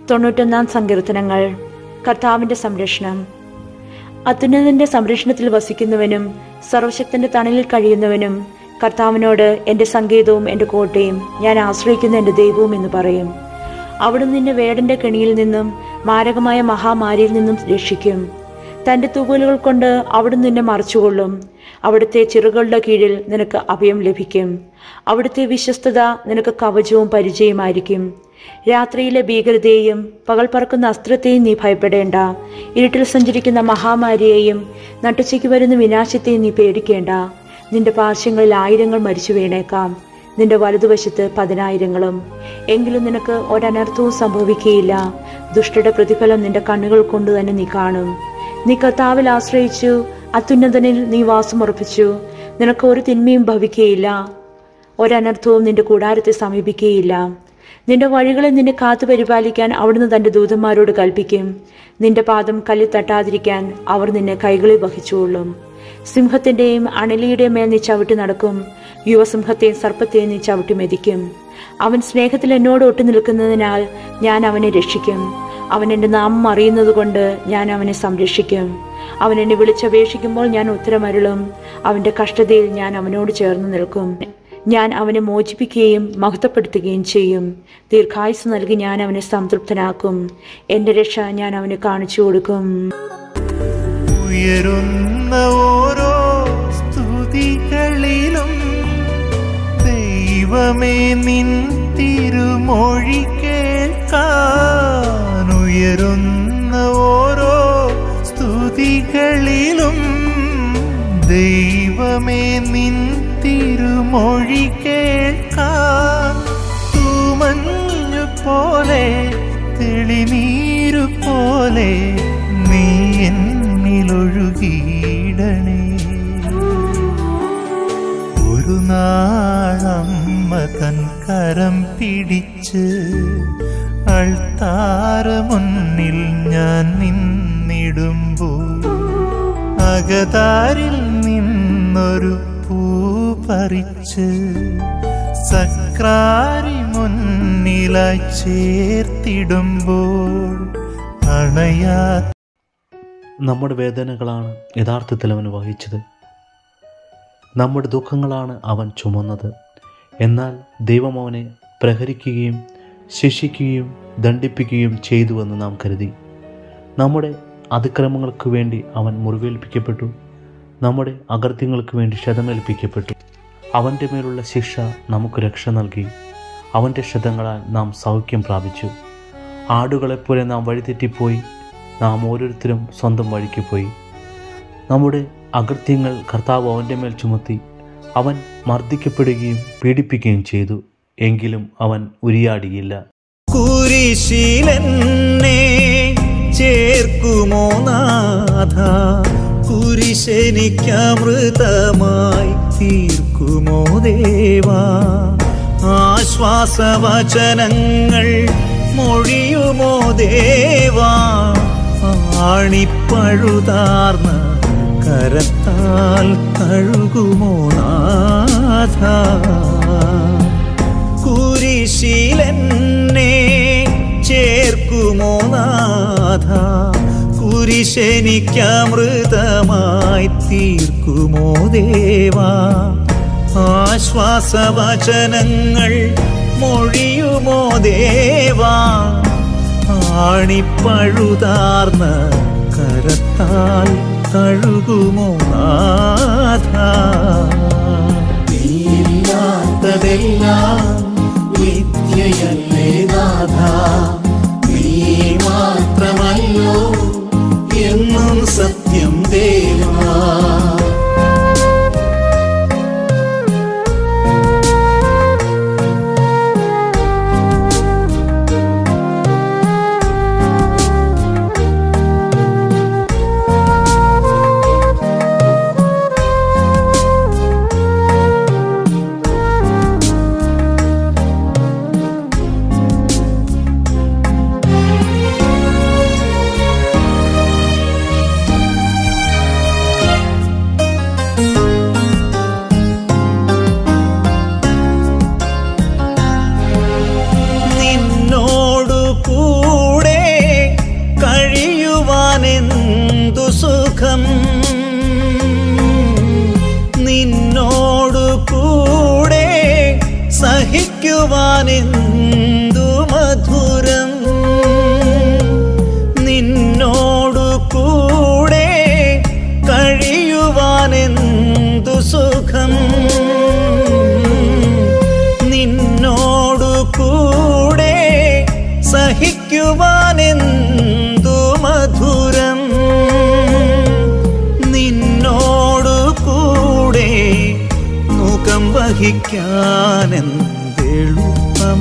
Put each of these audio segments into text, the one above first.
തൊണ്ണൂറ്റൊന്നാം സങ്കീർത്തനങ്ങൾ കർത്താവിന്റെ സംരക്ഷണം അത്യുന്നതന്റെ സംരക്ഷണത്തിൽ വസിക്കുന്നവനും സർവശക്തന്റെ തണലിൽ കഴിയുന്നവനും കർത്താവിനോട് എന്റെ സങ്കേതവും എന്റെ കോട്ടയും ഞാൻ ആശ്രയിക്കുന്ന എന്റെ ദൈവവും എന്ന് പറയും അവിടുന്ന് നിന്നെ വേടന്റെ കെണിയിൽ നിന്നും മാരകമായ മഹാമാരിയിൽ നിന്നും രക്ഷിക്കും തന്റെ തൂവലുകൾ കൊണ്ട് അവിടുന്ന് നിന്നെ മറച്ചുകൊള്ളും അവിടുത്തെ ചിറകുകളുടെ കീഴിൽ നിനക്ക് അഭയം ലഭിക്കും അവിടുത്തെ വിശ്വസ്തത നിനക്ക് കവചവും പരിചയമായിരിക്കും രാത്രിയിലെ ഭീകരതയെയും പകൽ പറക്കുന്ന അസ്ത്രത്തെയും നീ ഭയപ്പെടേണ്ട ഇരുട്ടിൽ സഞ്ചരിക്കുന്ന മഹാമാരിയെയും നട്ടുച്ചയ്ക്ക് വരുന്ന വിനാശത്തെയും നീ പേടിക്കേണ്ട നിന്റെ പാർശ്വങ്ങളിൽ ആയിരങ്ങൾ മരിച്ചു വീണേക്കാം നിന്റെ വലതുവശത്ത് പതിനായിരങ്ങളും എങ്കിലും നിനക്ക് ഒരനർത്ഥവും സംഭവിക്കുകയില്ല ദുഷ്ടയുടെ പ്രതിഫലം നിന്റെ കണ്ണുകൾ കൊണ്ട് തന്നെ നീ കാണും നീ കർത്താവിൽ ആശ്രയിച്ചു അത്യുന്നതനിൽ നീ വാസമുറപ്പിച്ചു നിനക്ക് ഒരു തിന്മയും ഭവിക്കുകയില്ല ഒരനർത്ഥവും നിന്റെ കൂടാരത്തെ സമീപിക്കുകയില്ല നിന്റെ വഴികളെ നിന്നെ കാത്തു പരിപാലിക്കാൻ അവിടുന്ന് തന്റെ ദൂതന്മാരോട് കൽപ്പിക്കും നിന്റെ പാദം കല്ലിൽ തട്ടാതിരിക്കാൻ അവർ നിന്നെ കൈകളിൽ വഹിച്ചുകൊള്ളും സിംഹത്തിന്റെയും അണലിയുടെയും മേൽ നീ ചവിട്ടി നടക്കും യുവസിംഹത്തെയും സർപ്പത്തെയും നീ ചവിട്ടി മെതിക്കും അവൻ സ്നേഹത്തിൽ എന്നോട് ഒട്ടു നിൽക്കുന്നതിനാൽ ഞാൻ അവനെ രക്ഷിക്കും അവൻ എൻ്റെ നാമം അറിയുന്നതുകൊണ്ട് ഞാൻ അവനെ സംരക്ഷിക്കും അവൻ എന്നെ വിളിച്ചപേക്ഷിക്കുമ്പോൾ ഞാൻ ഉത്തരമരുളും അവന്റെ കഷ്ടതയിൽ ഞാൻ അവനോട് ചേർന്ന് നിൽക്കും ഞാൻ അവനെ മോചിപ്പിക്കുകയും മഹത്വപ്പെടുത്തുകയും ചെയ്യും ദീർഘായുസ് നൽകി ഞാൻ അവനെ സംതൃപ്തനാക്കും എൻ്റെ രക്ഷ ഞാൻ അവന് കാണിച്ചു കൊടുക്കും ഉയരുന്ന ഓരോ സ്തുതികളിലും ദൈവമേ നിൻ തിരുമൊഴി കേൾക്കാൻ ഉയരുന്ന ഓരോ സ്തുതികളിലും ദൈവമേ നിൻ തിരുമൊഴി കേൾക്കാൻ തൂമഞ്ഞു പോലെ തെളിനീരു പോലെ നീ എന്നിലൊഴുകിയിടണേ ഒരു നാളമ്മ തൻ കരം പിടിച്ച് അൾത്താര മുന്നിൽ ഞാൻ നിന്നിടുമ്പോൾ അകതാരിൽ നിന്നൊരു പൂ പറിച്ച് സക്രാരി മുന്നിലായി ചേർത്തിടുമ്പോൾ അണയാ നമ്മുടെ വേദനകളാണ് യഥാർത്ഥത്തിൽ അവൻ വഹിച്ചത് നമ്മുടെ ദുഃഖങ്ങളാണ് അവൻ ചുമന്നത് എന്നാൽ ദൈവം അവനെ പ്രഹരിക്കുകയും ശിക്ഷിക്കുകയും ദണ്ഡിപ്പിക്കുകയും ചെയ്തുവെന്ന് നാം കരുതി നമ്മുടെ അതിക്രമങ്ങൾക്ക് വേണ്ടി അവൻ മുറിവേൽപ്പിക്കപ്പെട്ടു നമ്മുടെ അകൃത്യങ്ങൾക്ക് വേണ്ടി ക്ഷതമേൽപ്പിക്കപ്പെട്ടു അവൻ്റെ മേലുള്ള ശിക്ഷ നമുക്ക് രക്ഷ നൽകി അവൻ്റെ ക്ഷതങ്ങളാൽ നാം സൗഖ്യം പ്രാപിച്ചു ആടുകളെപ്പോലെ നാം വഴിതെറ്റിപ്പോയി നാം ഓരോരുത്തരും സ്വന്തം വഴിക്ക് പോയി നമ്മുടെ അകൃത്യങ്ങൾ കർത്താവ് അവൻ്റെ മേൽ ചുമത്തി അവൻ മർദ്ദിക്കപ്പെടുകയും പീഡിപ്പിക്കുകയും ചെയ്തു എങ്കിലും അവൻ ഉരിയാടിയില്ല കുരിശിലെന്നെ ചേർക്കുമോ നാഥ കുരിശനിക്കമൃതമായി തീർക്കുമോ ദേവാ ആശ്വാസവചനങ്ങൾ മൊഴിയുമോ ദേവാ ആണിപ്പഴുതാർന്ന കരത്താൽ കഴുകുമോ നാഥ കുരിശിലെന്നെ ചേർക്കുമോ നാഥ കുരിശനിക്കമൃതമായി തീർക്കുമോ ദേവാ ആശ്വാസവചനങ്ങൾ മൊഴിയുമോ ദേവാ ആണിപ്പഴുതാർന്ന കരത്താൽ കഴുകുമോ നാഥ നീയില്ലാത്തതെല്ലാം നിത്യയല്ലേ നാഥ നീ മാത്രമല്ലോ എന്നും സത്യം ദേവാ സ്നേഹിക്കാനെന്തെളുപ്പം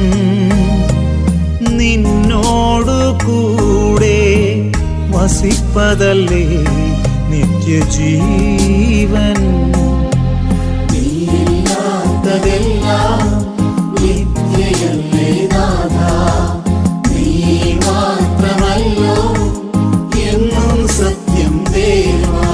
നിന്നോടു കൂടെ വസിപ്പതല്ലേ നിത്യജീവൻ നീയില്ലാത്തതെല്ലാം നിത്യയല്ലേ നാഥ നീ മാത്രമല്ലോ എന്നും സത്യം ദേവാ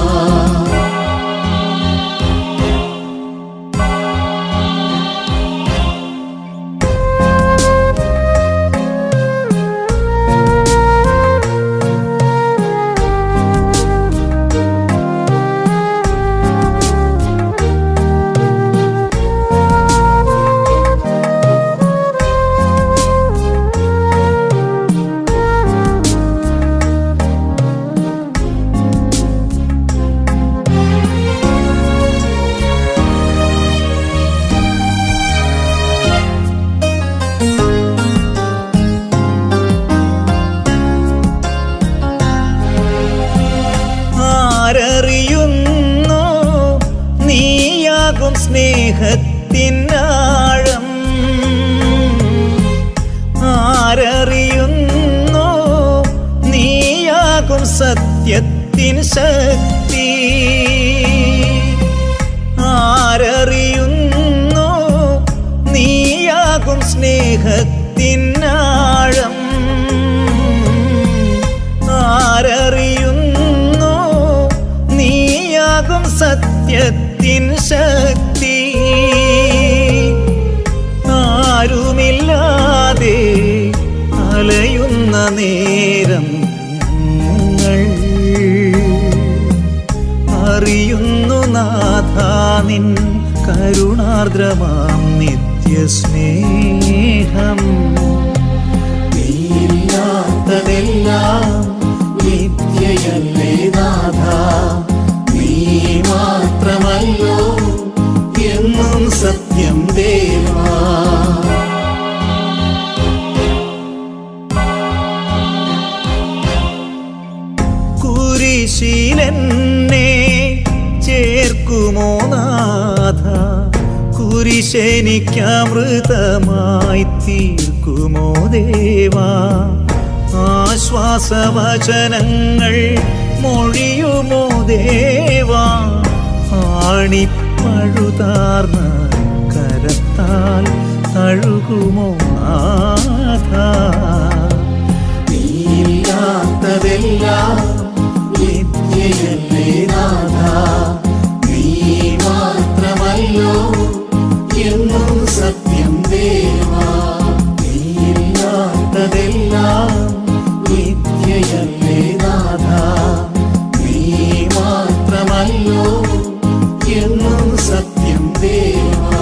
ആരറിയുന്നു നീയാകും സ്നേഹത്തിനാഴം ആരറിയുന്നു നീയാകും സത്യത്തിൻ ശക്തി ആരറിയുന്നു നീയാകും സ്നേഹത്തിനാഴം ആരറിയുന്നു നീയാകും സത്യത്തിൻ ശക്തി ആരുമില്ലാതെ അലയുന്ന നേരം ഞങ്ങൾ അറിയുന്നു നാഥ നിൻ കരുണാർദ്രമാം നിത്യസ്നേഹം നീയില്ലാത്തതെല്ലാം നിത്യയല്ലേ നാഥ നീ മാത്രമല്ലോ എന്നും സത്യം ദേവാ കുരിശിലെന്നെ ചേർക്കുമോ നാഥ കുരിശനിക്കമൃതമായി തീർക്കുമോ ദേവാ ആശ്വാസവചനങ്ങൾ മൊഴിയുമോ ദേവാ ആണിപ്പഴുതാർന്ന കരത്താൽ തഴുകുമോ നാഥ നീയില്ലാത്തതെല്ലാം നിത്യയല്ലേ നാഥ നീ മാത്രമല്ലോ എന്നും സത്യം ദേവാ നീയില്ലാത്തതെല്ലാം നിത്യയല്ലേ നാഥ നീ മാത്രമല്ലോ എന്നും സത്യം ദേവാ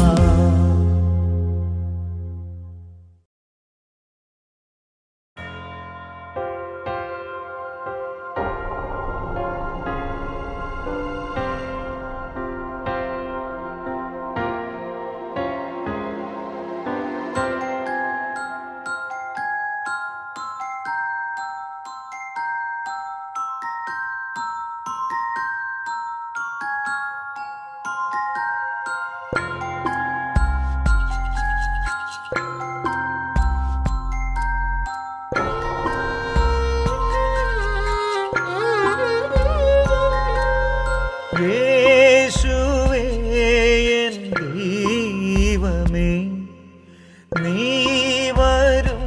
യേശുവേ എൻ ദൈവമേ നീ വരും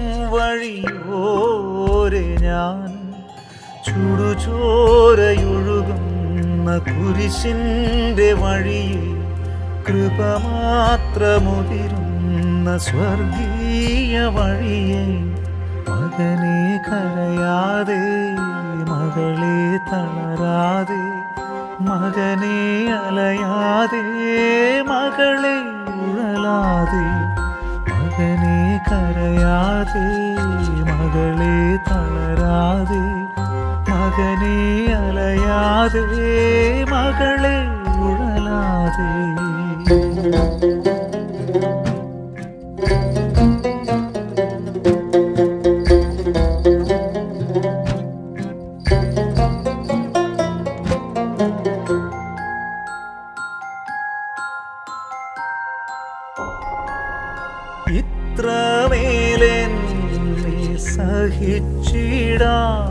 വഴിയോരെ ഞാൻ ചുടുചോരയൊഴുകുന്ന കുരിശിൻ്റെ വഴിയിൽ കൃപ മാത്രമുതിരുന്ന സ്വർഗീയ വഴിയെ മകനെ കരയാതെ മകളെ തളരാതെ മകനെ അലയാതെ മകളെ ഉഴലാതെ മകനെ കരയാതെ മകളെ തളരാതെ മകനെ അലയാതെ മകളെ ഉഴലാതെ സഹിച്ചിടാൻ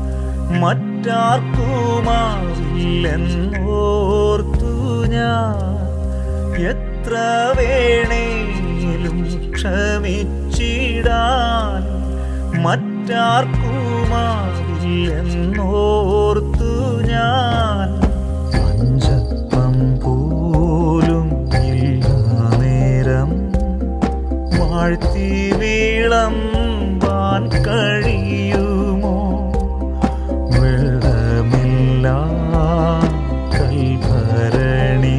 മറ്റാർക്കുമാവില്ലെന്നോർത്തു ഞാൻ എത്ര വേണേലും ക്ഷമിച്ചിടാൻ മറ്റാർക്കുമാവില്ലെന്നോർത്തു ഞാൻ പഞ്ചപ്പം പോലും ഇല്ല നേരം വാഴ്ത്തി വീളമ്പാൻ കഴിയുമോ വെള്ളമില്ല കൽഭരണി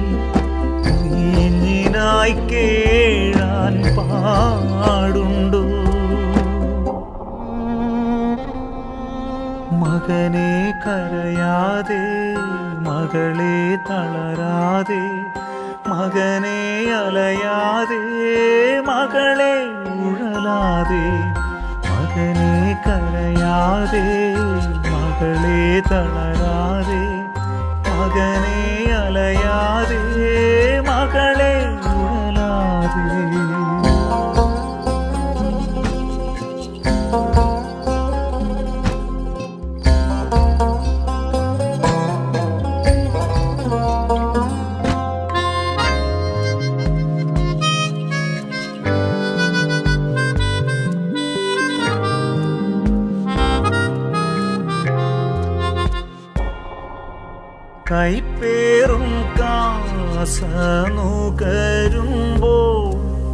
കുഞ്ഞിനായി കേഴാൻ പാടുണ്ടോ മകനെ കരയാതെ മകളെ തളരാതെ മകനെ അലയാതെ മകളെ ഉഴലാതെ മകനെ കരയാതെ മകളെ തളരാതെ മകനെ അലയാതെ മകളെ ഉഴലാതെ കൈപ്പേറും കാസനുകരുമ്പോൾ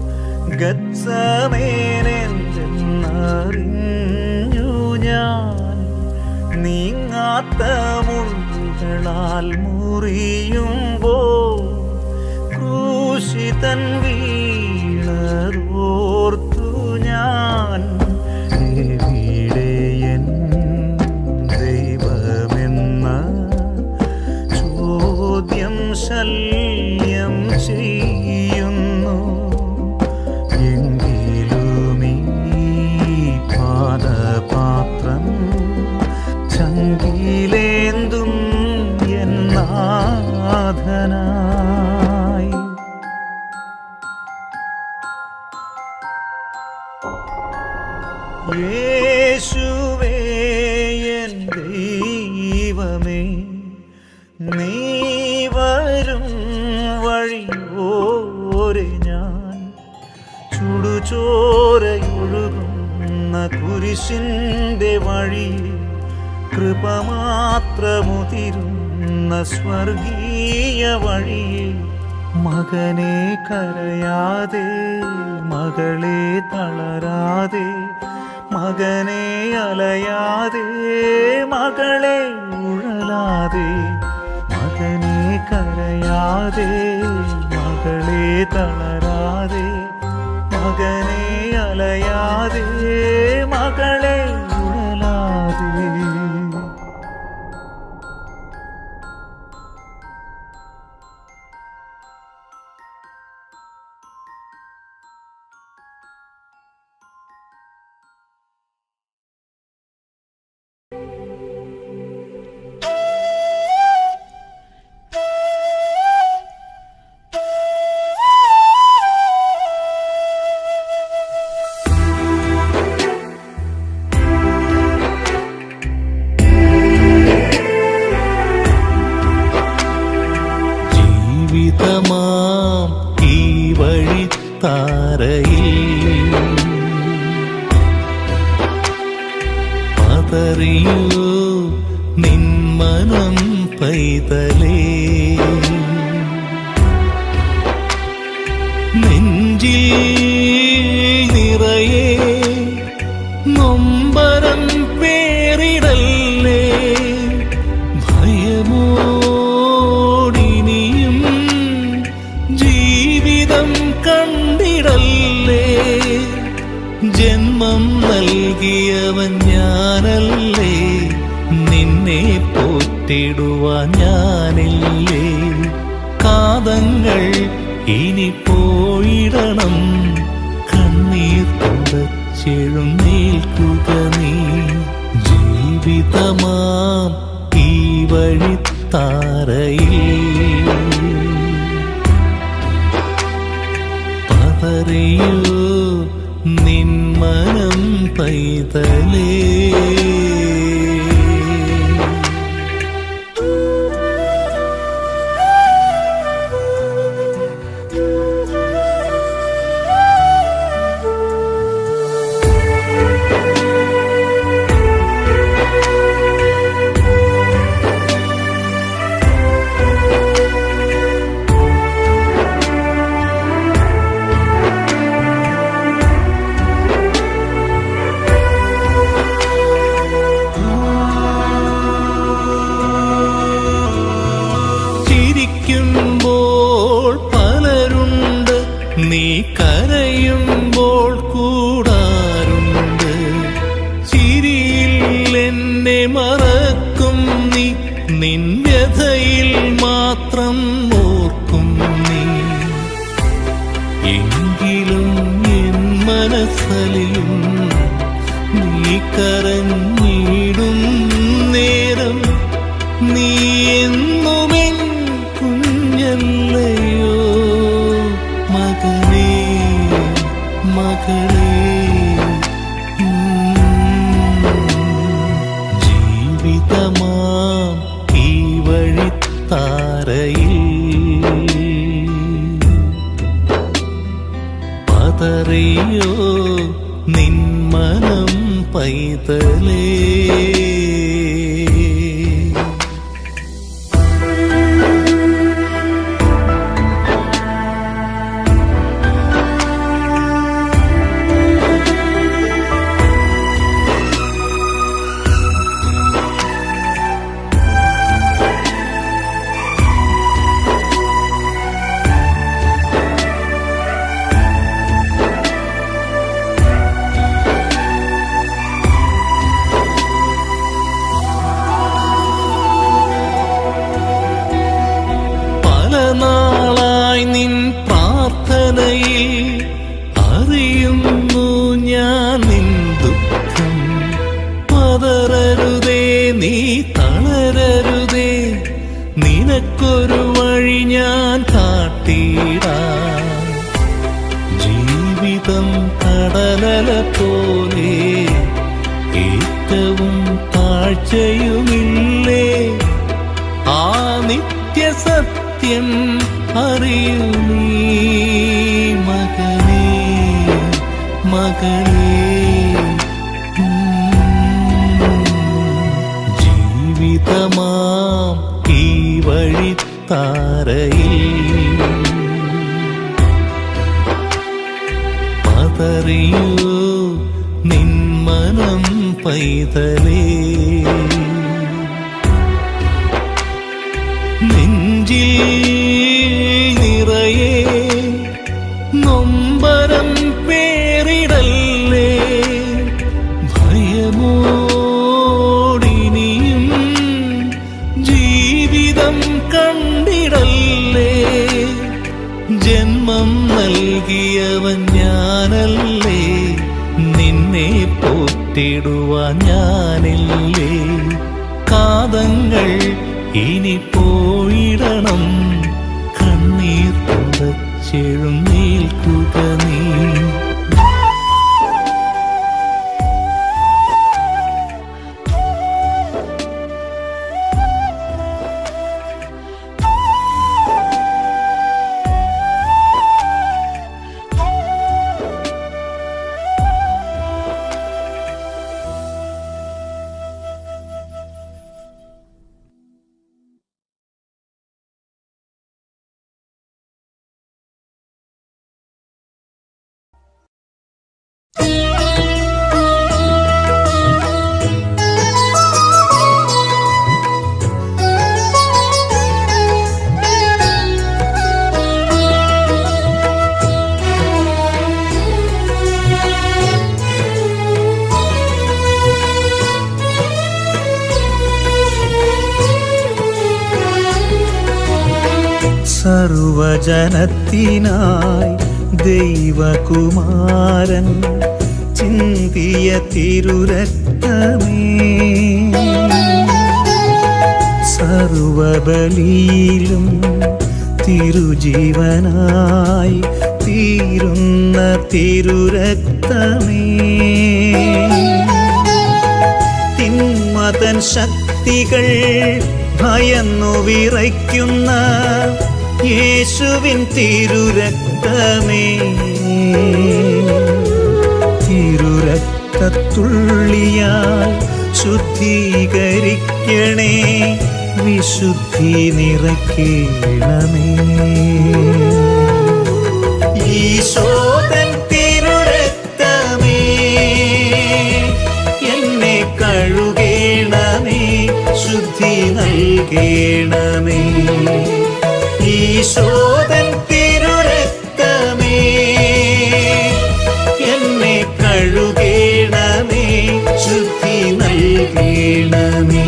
ഗത്സമേനെന്തെന്നറിഞ്ഞു ഞാൻ നീങ്ങാത്ത മുൾകളാൽ മുറിയുമ്പോൾ ക്രൂശിതൻ വീണറോർത്തു ഞാൻ എവിടെയൻ ദൈവമെന്ന ചോദ്യം ശല്യം ചെയ്യുന്നു എങ്കിലുമീ പാദപാത്രം ചങ്കിലേന്തും എന്നാഥനായി യേശുവേ എൻ ദൈവമേ നീ വരും വഴിയോരെ ഞാൻ ചുടുചോരയൊഴുകുന്ന കുരിശിൻ്റെ വഴി കൃപ മാത്രമുതിരുന്ന സ്വർഗീയ വഴിയെ മകനെ കരയാതെ മകളെ തളരാതെ മകനെ അലയാതെ മകളെ ഉഴലാതെ മകനെ കരയാതെ മകളെ തളരാതെ മകനെ അലയാതെ മകളെ ഉഴലാതെ ജീവിതമാം ഈ വഴിത്താരയിൽ പതറിയൂ നിന്മനം പൈതലേ നെഞ്ചിൽ നിറയെ നൊമ്പരം പേരിടല്ലേ ഭയമോടിനിയും ജീവിതം കണ്ടിടല്ലേ ജന്മം നൽകിയവൻ ഞാനല്ലേ നിന്നെ പോറ്റിടുവാൻ ഞാനില്ലേ കാതങ്ങൾ ഇനി പോയിടണം കണ്ണീർ തുടച്ചെഴുന്നേൽക്കുക നീ ജീവിതമാം ഈ വഴിത്താരയിൽ പതറിയൂ നിന്മനം പൈതലേ ചിരിക്കുമ്പോൾ പലരുണ്ട് നീ കരയുമ്പോൾ കൂടാറുണ്ട് ചിരിയിൽ എന്നെ മറക്കും നീ നിൻ വ്യഥയിൽ മാത്രം ഓർക്കും നീ എങ്കിലും എൻ മനസ്സലിയും നീ കരഞ്ഞിടും നേരം നീ എന്നുമെൻ കുഞ്ഞല്ലയോ മകനേ മകളേ ഉം. ജീവിതമാം ഈ വഴിത്താരയിൽ പതറിയോ നിൻ മനം പൈതലേ പല നാളായി നിൻ പ്രാർത്ഥനയിൽ അറിയുന്നു ഞാൻ നിൻ ദുഃഖം പതറരുതേ നീ തളരരുതേ നിനക്കൊരു വഴി ഞാൻ കാട്ടിടാം ജീവിതം കടലല പോലെ ഏറ്റവും താഴ്ചയുമില്ലേ ആ നിത്യസത്യം അറിയൂ നീ മകനേ മകളേ ഉം. ജീവിതമാം ഈ വഴിത്താരയിൽ പതറിയൂ നിൻ മനം പൈതലേ നെഞ്ചിൽ നിറയെ നൊമ്പരം പേരിടല്ലേ ഭയമോടിനിയും ജീവിതം കണ്ടിടല്ലേ ജന്മം നൽകിയവൻ ഞാനല്ലേ നിന്നെ പോറ്റിടുവാൻ ഞാനില്ലേ കാതങ്ങൾ ഇനി പോയിടണം കണ്ണീർ തുടച്ചെഴുന്നേൽക്കുക നീ സർവജനത്തിനായി ദൈവകുമാരൻ ചിന്തിയ തിരുരക്തമേ സർവബലിയിലും തിരുജീവനായി തീരുന്ന തിരുരക്തമേ തിന്മതൻ ശക്തികൾ ഭയന്നു വിറയ്ക്കുന്ന യേശുവിൻ തിരുരക്തമേ തിരുരക്തത്തുള്ളിയാൽ ശുദ്ധീകരിക്കണേ വിശുദ്ധി നിറയ്ക്കണമേ ഈശോതൻ തിരുരക്തമേ എന്നെ കഴുകേണമേ ശുദ്ധി നൽകേണമേ ഈശോതൻ തിരുരക്തമേ എന്നെ കഴുകേണമേ ശുദ്ധി നൽകേണമേ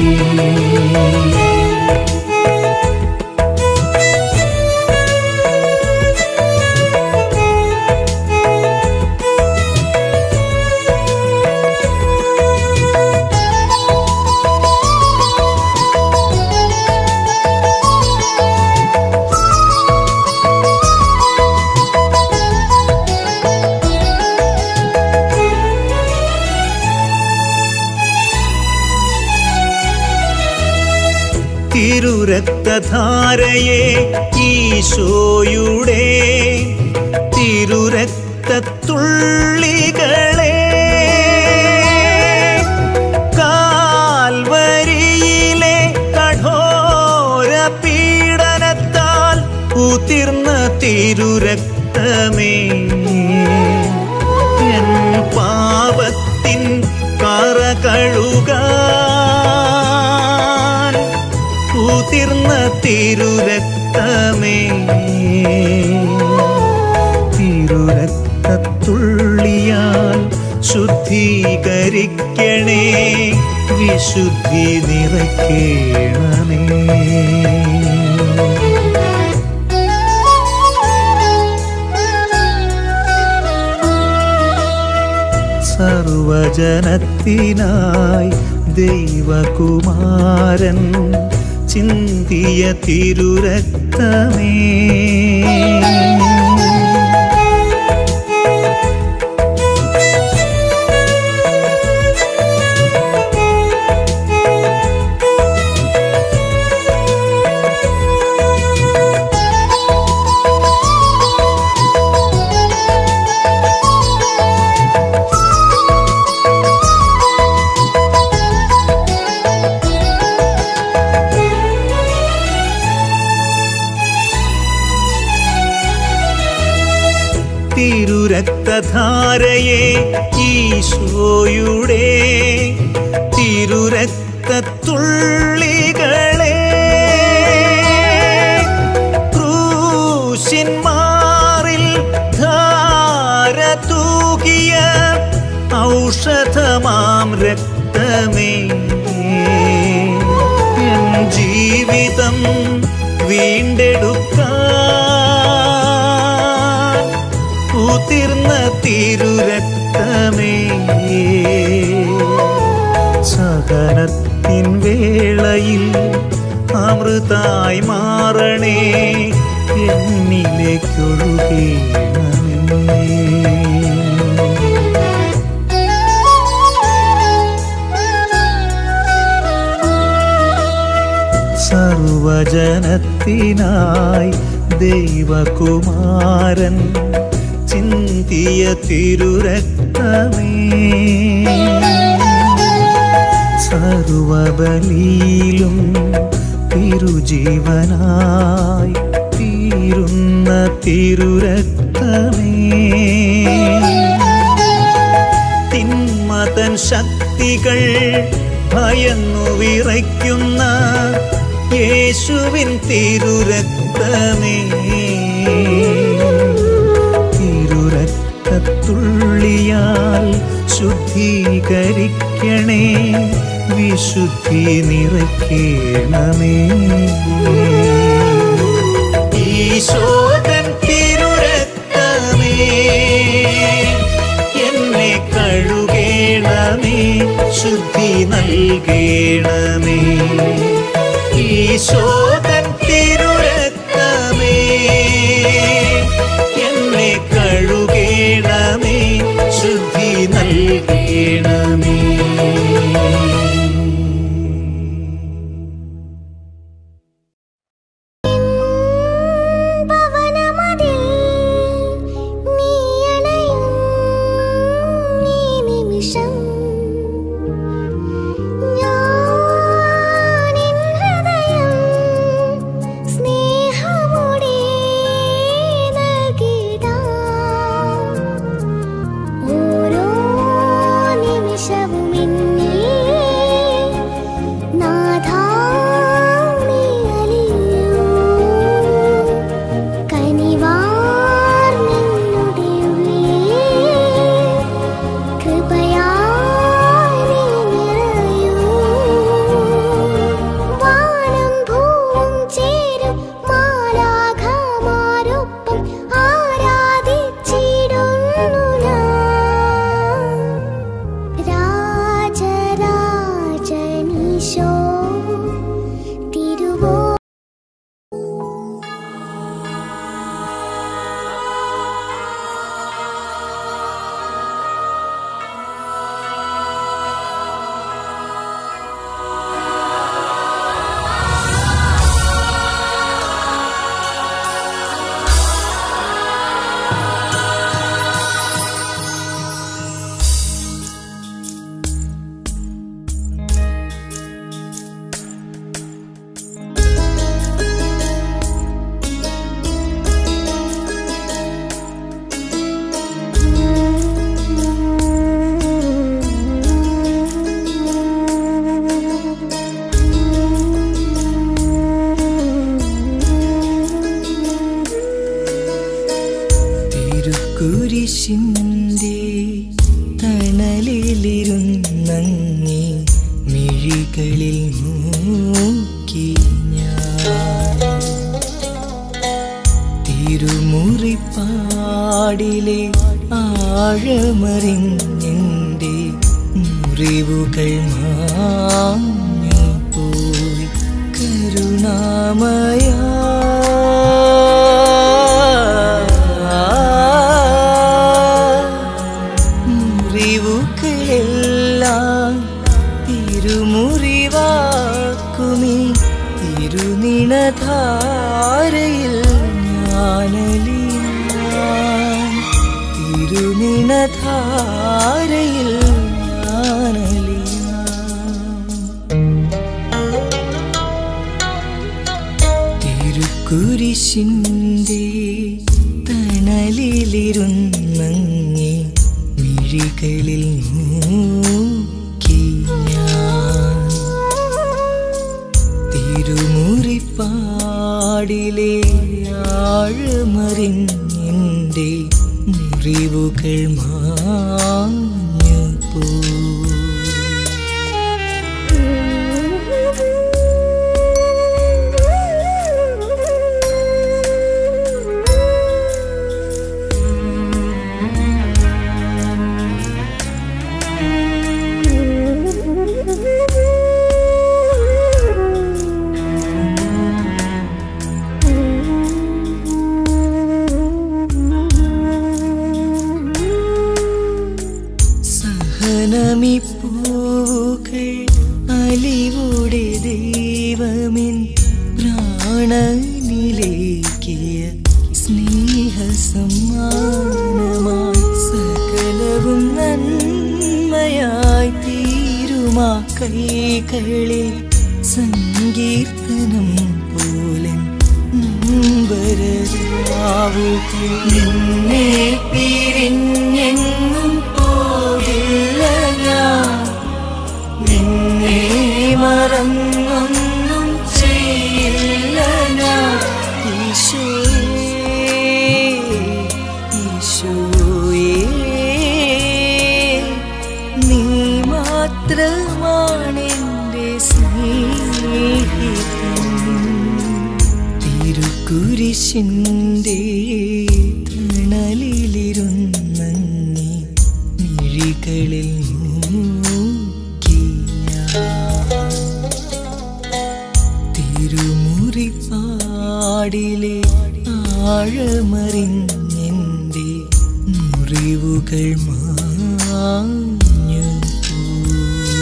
തിരുരക്തധാരയെ ഈശോയുടെ തിരുരക്തത്തുള്ളികളെ കാൽവരിയിലെ കഠോര പീഡനത്താൽ ഉതിർന്ന തിരുരക്തമേ എൻ പാപത്തിൻ കറ കഴുകാൻ ഉതിർന്ന തിരുരക്തമേ തിരുരക്തത്തുള്ളിയാൽ ശുദ്ധീകരിക്കണേ വിശുദ്ധി നിറയ്ക്കണമേ സർവജനത്തിനായി ദൈവകുമാരൻ ചിന്തിയ തിരുരക്തമേ തിരുരക്തധാരയെ ഈശോയുടെ തിരുരക്തത്തുള്ളികളെ ക്രൂശിന്മാറിൽ ധാര തൂകിയ ഔഷധമാം രക്തമേ എൻ ജീവിതം വീണ്ടെടുക്കാൻ ഉതിർന്ന തിരുരക്തമേ സഹനത്തിൻ വേളയിൽ അമൃതായി മാറണേ എന്നിലേക്കൊഴുകേണമേ സർവജനത്തിനായി ദൈവകുമാരൻ ചിന്തിയ തിരുരക്തമേ സർവബലിയിലും തിരുജീവനായി തീരുന്ന തിരുരക്തമേ തിന്മതൻ ശക്തികൾ ഭയന്നു വിറയ്ക്കുന്ന യേശുവിൻ തിരുരക്തമേ തിരുരക്തത്തുള്ളിയാൽ ശുദ്ധീകരിക്കണേ വിശുദ്ധി നിറയ്ക്കണമേ ഈശോതൻ തിരുരക്തമേ എന്നെ കഴുകേണമേ ശുദ്ധി നൽകേണമേ ഈശോതൻ തിരുരക്തമേ എന്നെ കഴുകേണമേ ശുദ്ധി നൽകേണമേ ആഴമറിഞ്ഞെൻ്റെ മുറിവുകൾ മാഞ്ഞു പോയി കരുണാമയ മുറിവുകളെല്ലാം തിരുമുറിവാക്കുമീ തിരുനിണധാരയിൽ ഞാനലിയാൻ തിരുനിണധാരയിൽ ഞാനലിയാൻ തിരുക്കുരിശിൻ്റെ തണലിലിരുന്നങ്ങി മിഴികളിൽ നോക്കി ഞാൻ തിരുമുറിപ്പാടിലെ ആഴമറിഞ്ഞെൻ്റെ മുറിവുകൾ മാഞ്ഞു പോ സഹനമി പൂവുകൾ അലിവുടെ ദൈവമിൻ പ്രാണനിലേക്കിയ സ്നേഹ സമ്മാനമായി സകലവും നന്മയായി തീരുമാ കൈകളിൽ സങ്കീർത്തനം പോലെ നമ്പരരാവുകൾ നിന്നെ പിരിഞ്ഞെങ്ങും പോകില്ല ഞാൻ നിന്നെ മറന്നൊന്നും ചെയ്യില്ല ഞാൻ ഈശോയേ ഈശോയേ നീ മാത്രമാണെൻ്റെ സ്നേഹിതൻ തിരുക്കുരിശിൻ്റെ തണലിലിരുന്നങ്ങി മിഴികളിൽ നോക്കി ഞാൻ തിരുമുറിപ്പാടിലെ ആഴമറിഞ്ഞെൻ്റെ മുറിവുകൾ മാഞ്ഞു പോയി.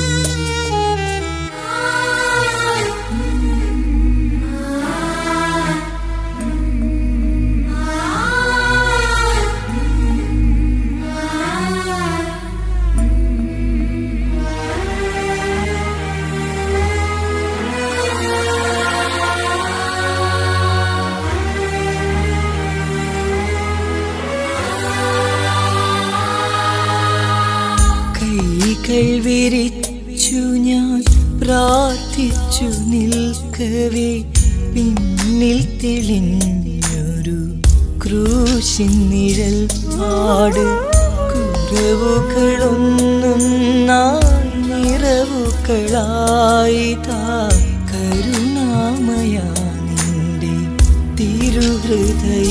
കൈകൾ വിരിച്ചു ഞാൻ പ്രാർത്ഥിച്ചു നിൽക്കവേ പിന്നിൽ തെളിഞ്ഞൊരു ക്രൂശിൻ നിഴൽ പാട് കുറവുകളൊന്നും നാൾ നിറവുകളായി താ കരുണാമയ നിന്റെ തിരുഹൃദയ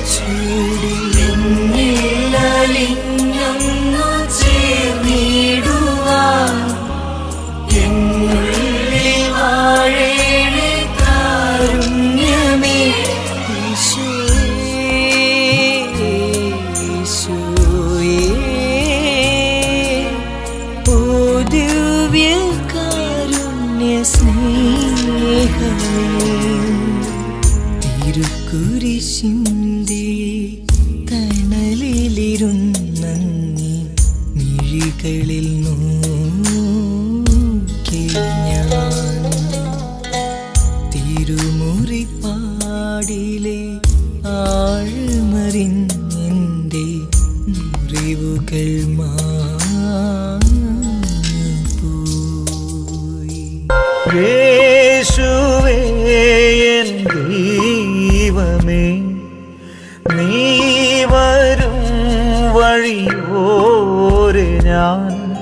ചൂടിലിഞ്ഞൊന്നു ചേർന്നിടുവാൻ എന്നുള്ളിൽ വാഴേണേ കാരുണ്യമേ ഈശോയേ ഈശോയേ ഓ ദിവ്യ കാരുണ്യ സ്നേഹമേ തിരുക്കുരിശിൻ്റെ തണലിലിരുന്നങ്ങി മിഴികളിൽ നോക്കി ഞാൻ തിരുമുറിപ്പാടിലെ ആഴമറിഞ്ഞെൻ്റെ മുറിവുകൾ മാഞ്ഞു പോയി യേശുവേ എൻ ദൈവമേ നീ വരും വഴിയോരെ ഞാൻ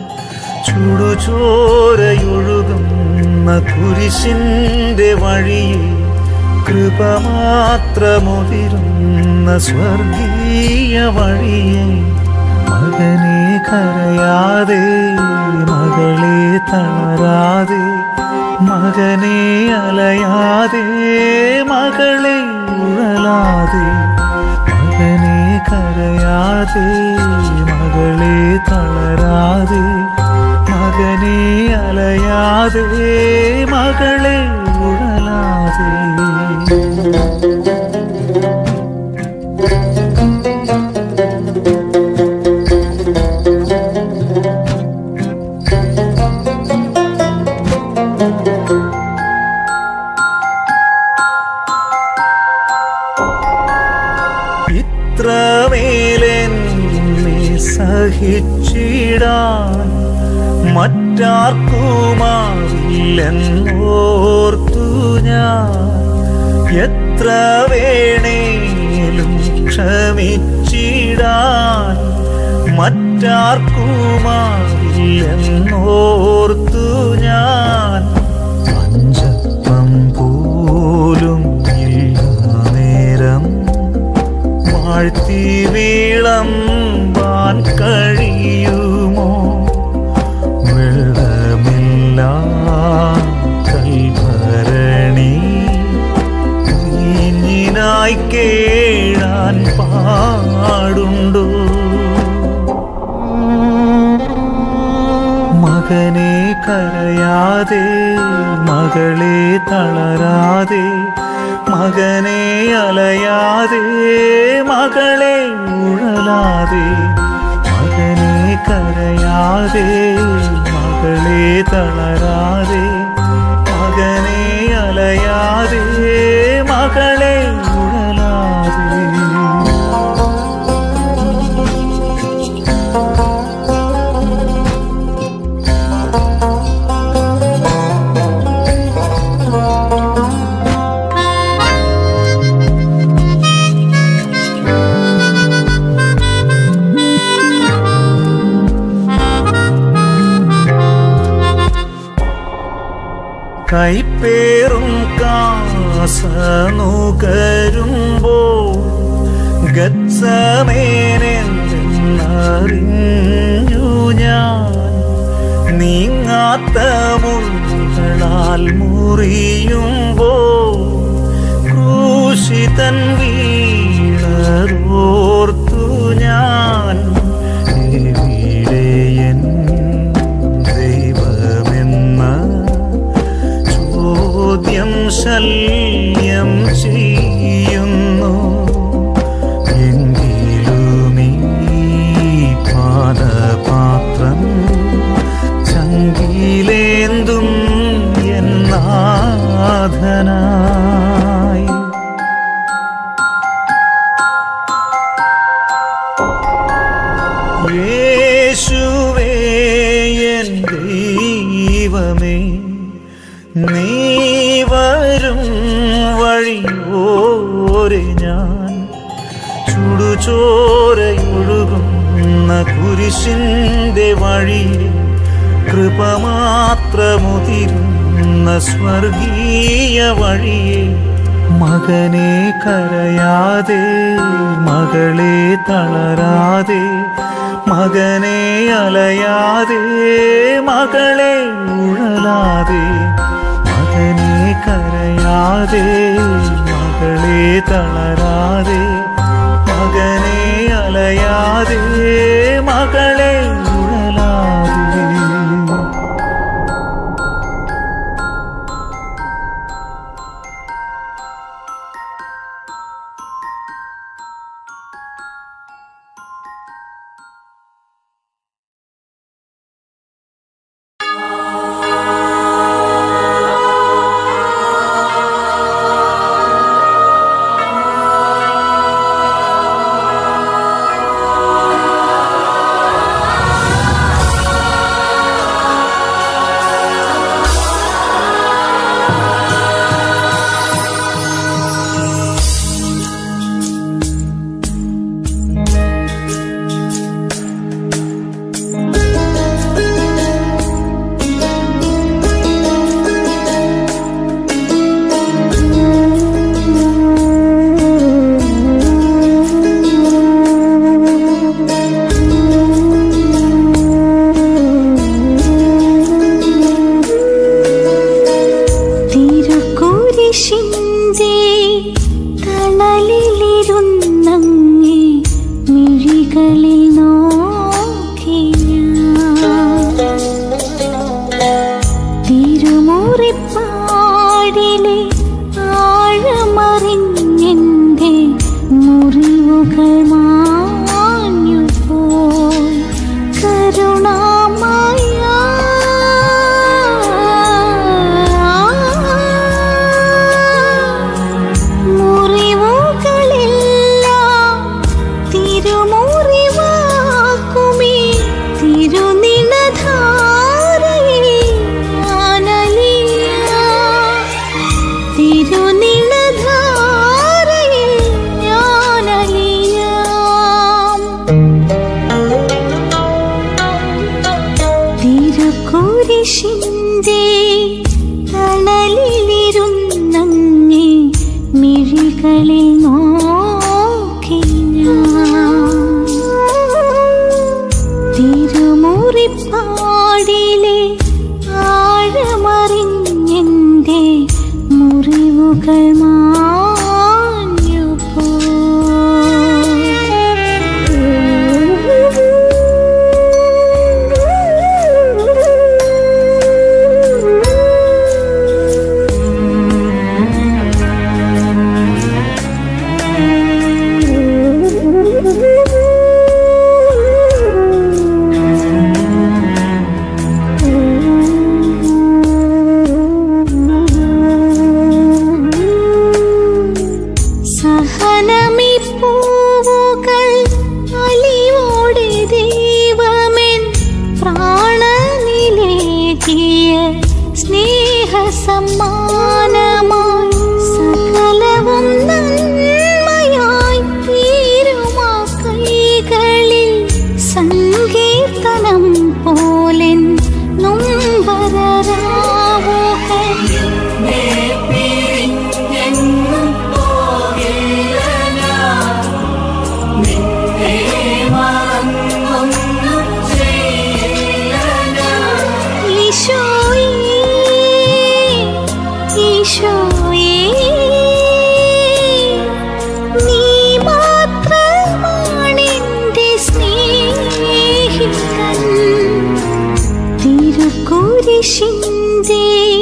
ചുടുചോരയൊഴുകുന്ന കുരിശിന്റെ വഴിയിൽ കൃപ മാത്രമുതിരുന്ന സ്വർഗീയ വഴിയെ മകനെ കരയാതെ മകളെ തളരാതെ മകനെ അലയാതെ മകളെ ഉഴലാതെ മകനെ കരയാതെ മകളെ തളരാതെ മകനെ അലയാതെ മകളെ ഉഴലാതെ ഇത്രമേലെന്നെ സഹിച്ചിടാൻ മറ്റാർക്കുമാവില്ലെന്നോർത്തു ഞാൻ എത്ര വേണേലും ക്ഷമിച്ചിടാൻ മറ്റാർക്കുമാവില്ലെന്നോർത്തു ഞാൻ പഞ്ചപ്പം പോലും ഇല്ല നേരം വാഴ്ത്തി വീളമ്പാൻ കഴിയുമോ വെള്ളമില്ല കൽഭരണി വീഞ്ഞിനായി കേഴാൻ പാടുണ്ടോ മകനെ കരയാതെ മകളെ തളരാതെ മകനെ അലയാതെ മകളെ ഉഴലാതെ മകനെ കരയാതെ മകളെ തളരാതെ മകനെ അലയാതെ മകളെ ഉഴലാതെ കൈപ്പേറും കാസനുകരുമ്പോ ഗത്സമേനെന്നറിഞ്ഞു ഞാൻ നീങ്ങാത്ത മുള്ളാൽ മുറിയുമ്പോ ക്രൂശിതൻ വീണതോർത്തു ഞാൻ എവിടെയൻ ദൈവമെന്ന ചോദ്യം ശല്യം ചെയ്യുന്നു എങ്കിലുമീ പാദപാത്രം ചങ്കിലേന്തും എന്നാഥനായി യേശുവേ എൻ ദൈവമേ നീ വരും വഴിയോരെ ഞാൻ ചുടുചോരയൊഴുകുന്ന കുരിശിന്റെ വഴിയിൽ കൃപ മാത്രമുതിരുന്ന സ്വർഗീയ വഴിയെ മകനെ കരയാതെ മകളെ തളരാതെ മകനെ അലയാതെ മകളെ ഉഴലാതെ മകനെ കരയാതെ മകളെ തളരാതെ മകനെ അലയാതെ മകളെ ഉഴലാതെ ആ തിരുക്കുരിശിന്റെ തണലിലിരുന്നങ്ങേ മിഴികളിൽ നോക്കി ഞാൻ തിരുമുറിപ്പാടിലെ ആഴമറിഞ്ഞെന്റെ മുറിവുകൾ മാഞ്ഞു സഹനമി പൂവുകൾ അലിവോടെ ദൈവമെൻ പ്രാണനിലേകിയ സ്നേഹ സമ്മാനമായി സകലവും നന്മയായി തീരുമാ കൈകളിൽ സങ്കീർത്തനം പോലെൻ നൊമ്പരരാവുകൾ ഈശോയേ ഈശോയേ നീ മാത്രമാണെന്റെ സ്നേഹിതൻ തിരുക്കുരിശിന്റെ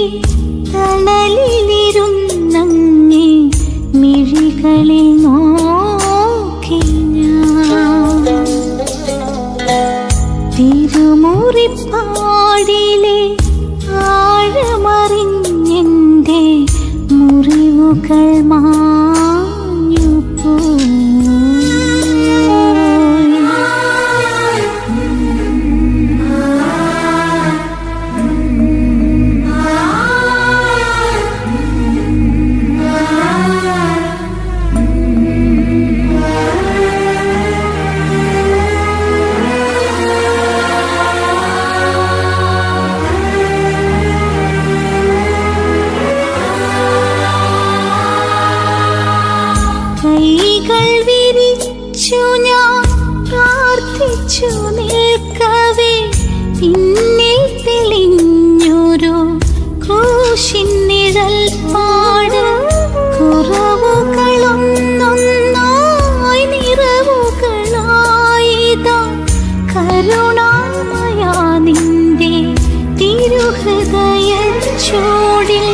തണലിലിരുന്നങ്ങേ മിഴികളിൽ നോക്കി ഞാൻ തിരുമുറിപ്പാടിലെ ആഴമറിഞ്ഞെന്റെ മുറിവുകൾ മാഞ്ഞു കൈകൾ വിരിച്ചു ഞാൻ പ്രാർത്ഥിച്ചു നിൽക്കവേ പിന്നിൽ തെളിഞ്ഞൊരു ക്രൂശിൻ നിഴൽ പാട് കുറവുകളൊന്നൊന്നായി നിറവുകളായിതാ കരുണാമയ നിന്റെ തിരുഹൃദയ ചോടിൽ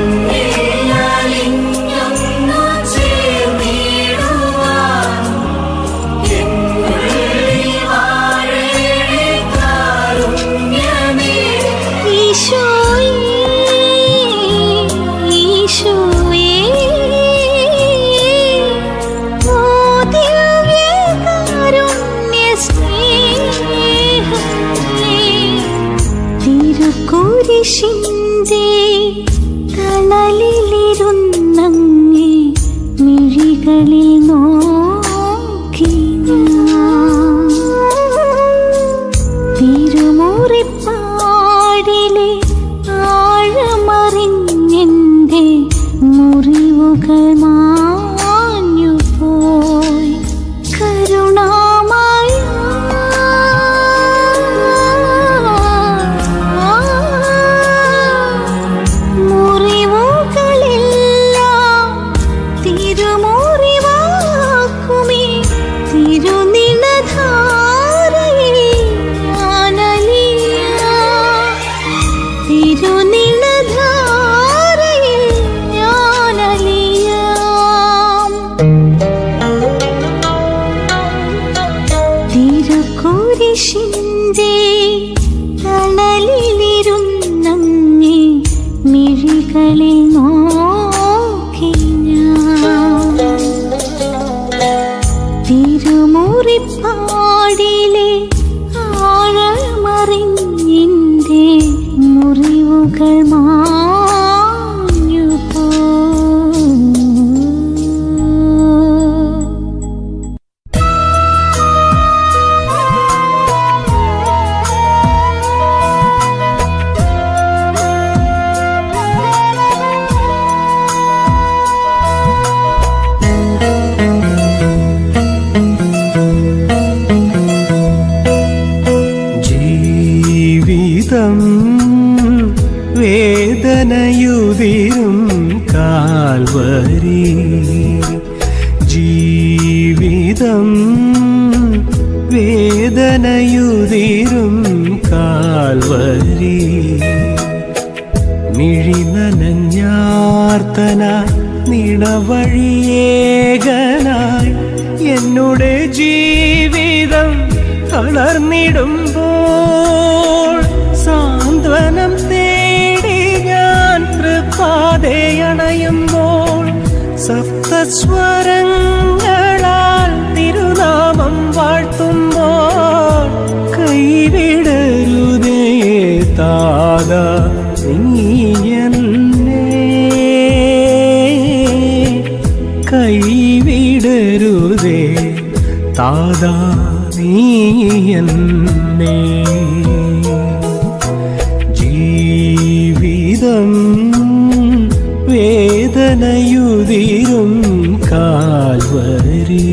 ഈശോയേ ഈശോയേ ഓ ദിവ്യകാരുണ്യ സ്നേഹമേ തിരുക്കുരിശിന്റെ തണലിലിരുന്നങ്ങേ മിഴികളിൽ നോക്കി ഞാൻ തിരുമുറിപ്പാടിലെ ആഴമറിഞ്ഞെന്റെ മുറിവുകൾ മാഞ്ഞു പോയി കരുണാമയ മുറിവുകളെല്ലാം തിരുമുറിവാക്കുമേ തിരുനിണധാരയിൽ ഞാനലിയാം തിരുനിണധാരയിൽ ഞാനലിയാം തിരുക്കുരിശിന്റെ തണലിലിരുന്നങ്ങേ മിഴികളിൽ നോക്കി ഞാൻ തിരുമുറിപ്പാടിലെ ആഴമറിഞ്ഞിന്റെ മുറിവുകൾ മാഞ്ഞു പോ ും ജീവിതം വേദനയുതിരും കാൽവരി ജീവിതം വേദനയുതിരും കാൽവരി മിഴിനനഞ്ഞാർത്തനായി നിണവഴിയേകനായി എന്നുടെ ജീവിതം തളർന്നിടുമ്പോൾ സാന്ത്വനം തേടി ഞാൻ തൃപ്പാതയണയുമ്പോൾ സപ്തസ്വരങ്ങളാൽ തിരുനാമം വാഴ്ത്തുമ്പോൾ കൈവിടരുതേ താത നീ എന്നെ കൈവിടരുതേ താതാ നീ എന്നെ ജീവിതം വേദനയുതിരും കാൽവരി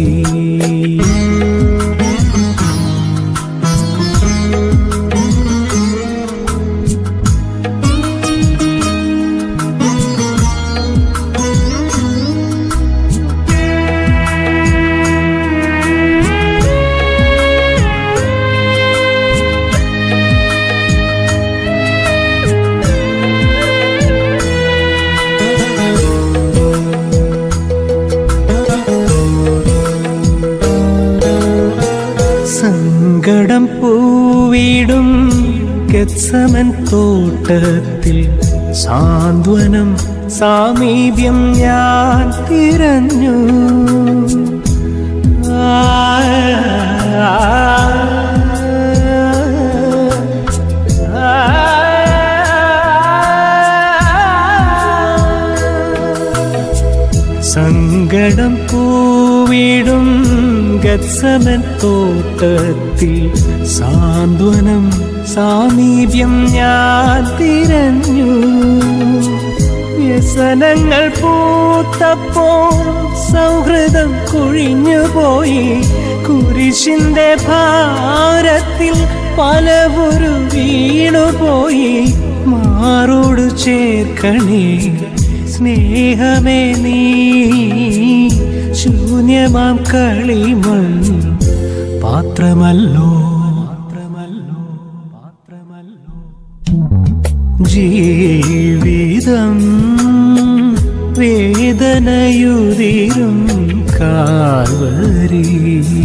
സങ്കടം പൂവിടും ഗത്സമൻ തോട്ടത്തിൽ സാന്ത്വനം സാമീപ്യം ഞാൻ തിരഞ്ഞു സങ്കടം പൂവിടും ഗത്സമൻ തോട്ടത്തിൽ സാന്ത്വനം സാമീപ്യം ഞാൻ തിരഞ്ഞു വ്യസനങ്ങൾ പൂത്തപ്പോൾ സൗഹൃദം കുഴിഞ്ഞുപോയി കുരിശിന്റെ ഭാരത്തിൽ പലവൊരു വീണുപോയി മാറോട് ചേർക്കണേ സ്നേഹമേ നീ ശൂന്യമാം കളിമൺ പാത്രമല്ലോ പാത്രമല്ലോ പാത്രമല്ലോ ജീവിതം വേദനയുതിരും കാൽവരി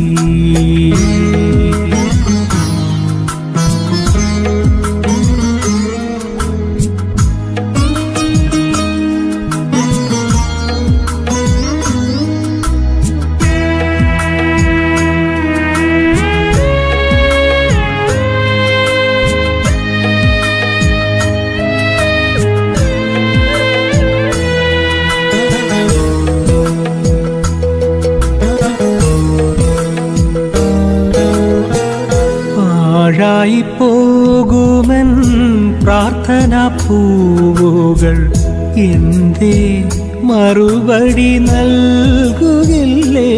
പാഴായി പോകുമൻ പ്രാർത്ഥന പൂവുകൾ എന്തേ മറുപടി നൽകുകില്ലേ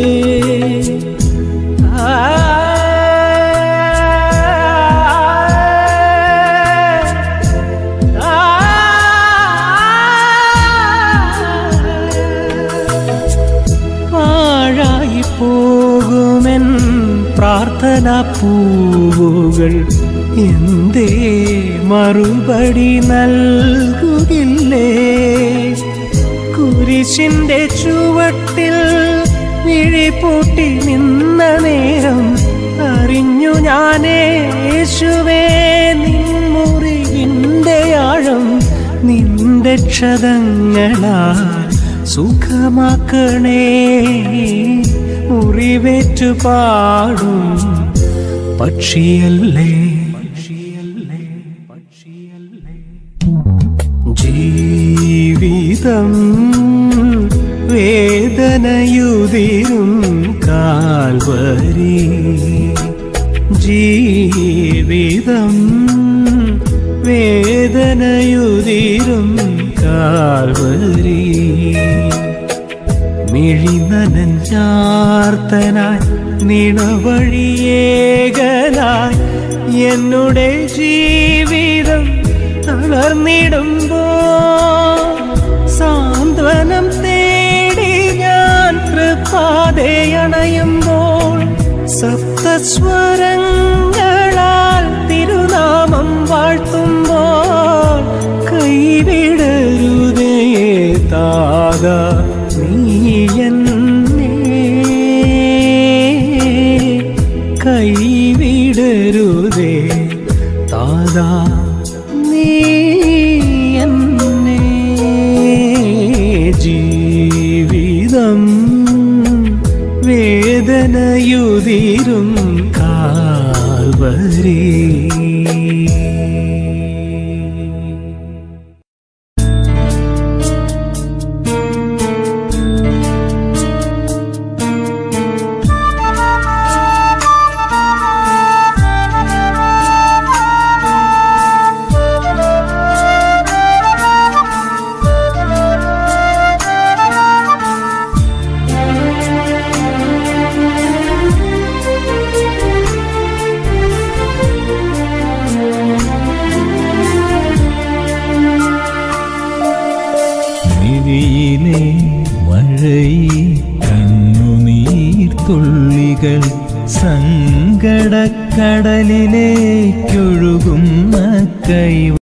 ആ പാഴായി പോകുമെൻ പ്രാർത്ഥന പൂവുകൾ എന്തേ മറുപടി നൽകുകില്ലേ കുരിശിന്റെ ചുവട്ടിൽ വിഴിപൂട്ടി നിന്ന നേരം അറിഞ്ഞു ഞാനേ യേശുവേ നിൻമുറിവിൻ്റെ ആഴം നിന്റെ ക്ഷതങ്ങളാൽ സുഖമാക്കണേ മുറിവേറ്റു പാടും പക്ഷിയല്ലേ പക്ഷിയല്ലേ പക്ഷിയല്ലേ ജീവിതം വേദനയുതിരും കാൽവരി ജീവിതം വേദനയുതിരും കാൽവരി മിഴിനനഞ്ഞാർത്തനായി നിണവഴിയേകനായി എന്നുടെ ജീവിതം തളർന്നിടുമ്പോ സാന്ത്വനം തേടി ഞാൻ തൃപ്പാതയണയുമ്പോൾ സപ്തസ്വരങ്ങളാൽ തിരുനാമം വാഴ്ത്തുമ്പോൾ കൈവിടരുതേ താത നീ എന്നെ കൈവിടരുതേ താതാ നീ എന്നെ ജീവിതം വേദനയുതിരും കാൽവരേ മിഴിയിലെ മഴയിൽ കണ്ണുനീർത്തുള്ളികൾ സങ്കടക്കടലിലേക്കൊഴുകുന്ന കൈ